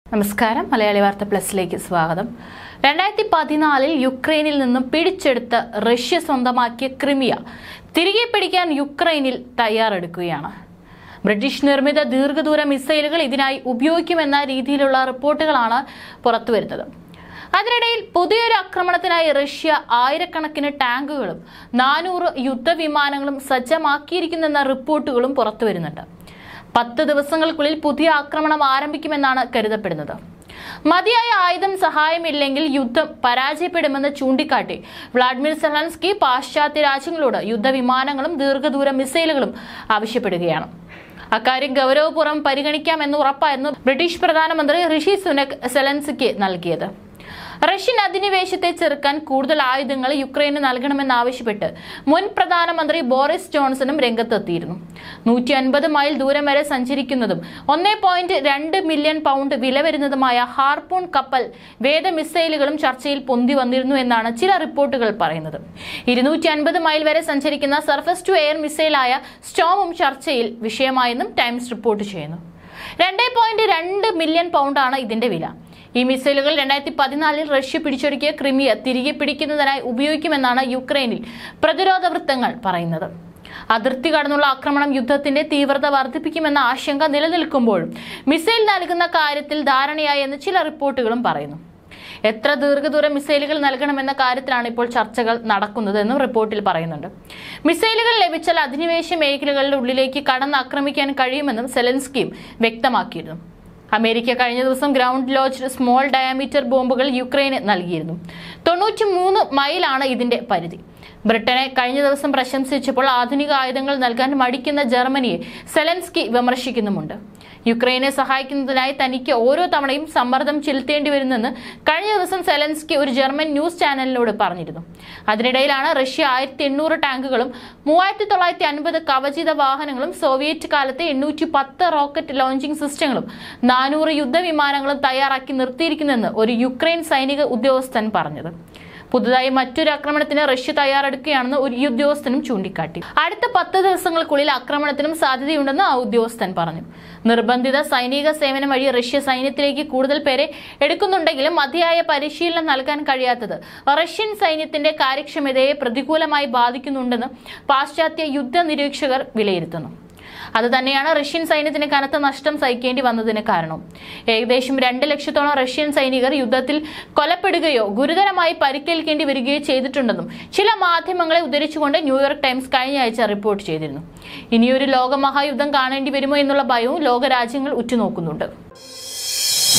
നമസ്കാരം മലയാളി വാർത്ത പ്ലസിലേക്ക് സ്വാഗതം രണ്ടായിരത്തി പതിനാലിൽ യുക്രൈനിൽ നിന്നും പിടിച്ചെടുത്ത് റഷ്യ സ്വന്തമാക്കിയ ക്രിമിയ തിരികെ പിടിക്കാൻ യുക്രൈനിൽ തയ്യാറെടുക്കുകയാണ് ബ്രിട്ടീഷ് നിർമ്മിത ദീർഘദൂര മിസൈലുകൾ ഇതിനായി ഉപയോഗിക്കുമെന്ന രീതിയിലുള്ള റിപ്പോർട്ടുകളാണ് പുറത്തുവരുന്നത് അതിനിടയിൽ പുതിയൊരു ആക്രമണത്തിനായി റഷ്യ ആയിരക്കണക്കിന് ടാങ്കുകളും നാനൂറ് യുദ്ധവിമാനങ്ങളും സജ്ജമാക്കിയിരിക്കുന്നെന്ന റിപ്പോർട്ടുകളും പുറത്തുവരുന്നുണ്ട് പത്ത് ദിവസങ്ങൾക്കുള്ളിൽ പുതിയ ആക്രമണം ആരംഭിക്കുമെന്നാണ് കരുതപ്പെടുന്നത് മതിയായ ആയുധം സഹായമില്ലെങ്കിൽ യുദ്ധം പരാജയപ്പെടുമെന്ന് ചൂണ്ടിക്കാട്ടി വ്ളാഡിമിർ സെലൻസ്കി പാശ്ചാത്യ രാജ്യങ്ങളോട് യുദ്ധവിമാനങ്ങളും ദീർഘദൂര മിസൈലുകളും ആവശ്യപ്പെടുകയാണ് അക്കാര്യം ഗൗരവപൂർവ്വം പരിഗണിക്കാമെന്ന് ഉറപ്പായിരുന്നു ബ്രിട്ടീഷ് പ്രധാനമന്ത്രി ഋഷി സുനക് സെലൻസ്കിക്ക് നൽകിയത് റഷ്യൻ അധിനിവേശത്തെ ചെറുക്കാൻ കൂടുതൽ ആയുധങ്ങൾ യുക്രൈന് നൽകണമെന്നാവശ്യപ്പെട്ട് മുൻ പ്രധാനമന്ത്രി ബോറിസ് ജോൺസണും രംഗത്തെത്തിയിരുന്നു നൂറ്റി അൻപത് മൈൽ ദൂരം വരെ സഞ്ചരിക്കുന്നതും ഒന്നേ പോയിന്റ് രണ്ട് മില്യൺ പൗണ്ട് വില വരുന്നതുമായ ഹാർപൂൺ കപ്പൽ വേദ മിസൈലുകളും ചർച്ചയിൽ പൊന്തി വന്നിരുന്നു എന്നാണ് ചില റിപ്പോർട്ടുകൾ പറയുന്നത് ഇരുന്നൂറ്റി അൻപത് മൈൽ വരെ സഞ്ചരിക്കുന്ന സർഫസ് ടു എയർ മിസൈലായ സ്റ്റോമും ചർച്ചയിൽ വിഷയമായെന്നും ടൈംസ് റിപ്പോർട്ട് ചെയ്യുന്നു രണ്ട് പോയിന്റ് രണ്ട് മില്യൺ പൗണ്ടാണ് ഇതിന്റെ വില ഈ മിസൈലുകൾ രണ്ടായിരത്തി പതിനാലിൽ റഷ്യ പിടിച്ചൊടുക്കിയ ക്രിമിയ തിരികെ പിടിക്കുന്നതിനായി ഉപയോഗിക്കുമെന്നാണ് യുക്രൈനിൽ പ്രതിരോധ വൃത്തങ്ങൾ പറയുന്നത് അതിർത്തി കടന്നുള്ള ആക്രമണം യുദ്ധത്തിന്റെ തീവ്രത വർദ്ധിപ്പിക്കുമെന്ന ആശങ്ക നിലനിൽക്കുമ്പോഴും മിസൈൽ നൽകുന്ന കാര്യത്തിൽ ധാരണയായി എന്ന് ചില റിപ്പോർട്ടുകളും പറയുന്നു എത്ര ദീർഘദൂര മിസൈലുകൾ നൽകണമെന്ന കാര്യത്തിലാണ് ഇപ്പോൾ ചർച്ചകൾ നടക്കുന്നതെന്നും റിപ്പോർട്ടിൽ പറയുന്നുണ്ട് മിസൈലുകൾ ലഭിച്ചാൽ അധിനിവേശ മേഖലകളുടെ ഉള്ളിലേക്ക് കടന്ന് ആക്രമിക്കാൻ കഴിയുമെന്നും സെലൻസ്കിയും വ്യക്തമാക്കിയിരുന്നു അമേരിക്ക കഴിഞ്ഞ ദിവസം ഗ്രൗണ്ട് ലോഞ്ച്ഡ് സ്മോൾ ഡയാമീറ്റർ ബോംബുകൾ യുക്രൈന് നൽകിയിരുന്നു തൊണ്ണൂറ്റി മൂന്ന് മൈലാണ് ഇതിന്റെ പരിധി ബ്രിട്ടനെ കഴിഞ്ഞ ദിവസം പ്രശംസിച്ചപ്പോൾ ആധുനിക ആയുധങ്ങൾ നൽകാൻ മടിക്കുന്ന ജർമ്മനിയെ സെലൻസ്കി വിമർശിക്കുന്നുമുണ്ട് യുക്രൈനെ സഹായിക്കുന്നതിനായി തനിക്ക് ഓരോ തവണയും സമ്മർദ്ദം ചെലുത്തേണ്ടി വരുന്നെന്ന് കഴിഞ്ഞ ദിവസം സെലൻസ്കി ഒരു ജർമ്മൻ ന്യൂസ് ചാനലിനോട് പറഞ്ഞിരുന്നു അതിനിടയിലാണ് റഷ്യ ആയിരത്തി എണ്ണൂറ് ടാങ്കുകളും മൂവായിരത്തി തൊള്ളായിരത്തി അൻപത് കവചിത വാഹനങ്ങളും സോവിയറ്റ് കാലത്തെ എണ്ണൂറ്റി പത്ത് റോക്കറ്റ് ലോഞ്ചിംഗ് സിസ്റ്റങ്ങളും നാനൂറ് യുദ്ധവിമാനങ്ങളും തയ്യാറാക്കി നിർത്തിയിരിക്കുന്നെന്ന് ഒരു യുക്രൈൻ സൈനിക ഉദ്യോഗസ്ഥൻ പറഞ്ഞത് പുതുതായി മറ്റൊരു ആക്രമണത്തിന് റഷ്യ തയ്യാറെടുക്കുകയാണെന്ന് ഒരു ഉദ്യോഗസ്ഥനും ചൂണ്ടിക്കാട്ടി അടുത്ത പത്ത് ദിവസങ്ങൾക്കുള്ളിൽ ആക്രമണത്തിനും സാധ്യതയുണ്ടെന്ന് ആ ഉദ്യോഗസ്ഥൻ പറഞ്ഞു നിർബന്ധിത സൈനിക സേവനം വഴി റഷ്യ സൈന്യത്തിലേക്ക് കൂടുതൽ പേരെ എടുക്കുന്നുണ്ടെങ്കിലും മതിയായ പരിശീലനം നൽകാൻ കഴിയാത്തത് റഷ്യൻ സൈന്യത്തിന്റെ കാര്യക്ഷമതയെ പ്രതികൂലമായി ബാധിക്കുന്നുണ്ടെന്ന് പാശ്ചാത്യ യുദ്ധ നിരീക്ഷകർ വിലയിരുത്തുന്നു അത് തന്നെയാണ് റഷ്യൻ സൈന്യത്തിന് കനത്ത നഷ്ടം സഹിക്കേണ്ടി വന്നതിന് കാരണം ഏകദേശം രണ്ട് ലക്ഷത്തോളം റഷ്യൻ സൈനികർ യുദ്ധത്തിൽ കൊലപ്പെടുകയോ ഗുരുതരമായി പരിക്കേൽക്കേണ്ടി വരികയോ ചെയ്തിട്ടുണ്ടെന്നും ചില മാധ്യമങ്ങളെ ഉദ്ധരിച്ചുകൊണ്ട് ന്യൂയോർക്ക് ടൈംസ് കഴിഞ്ഞ ആഴ്ച റിപ്പോർട്ട് ചെയ്തിരുന്നു ഇനിയൊരു ലോകമഹായുദ്ധം കാണേണ്ടി വരുമോ എന്നുള്ള ഭയവും ലോകരാജ്യങ്ങൾ ഉറ്റുനോക്കുന്നുണ്ട്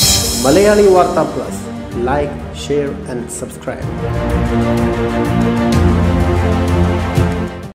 Malayali Vartha plus like share and subscribe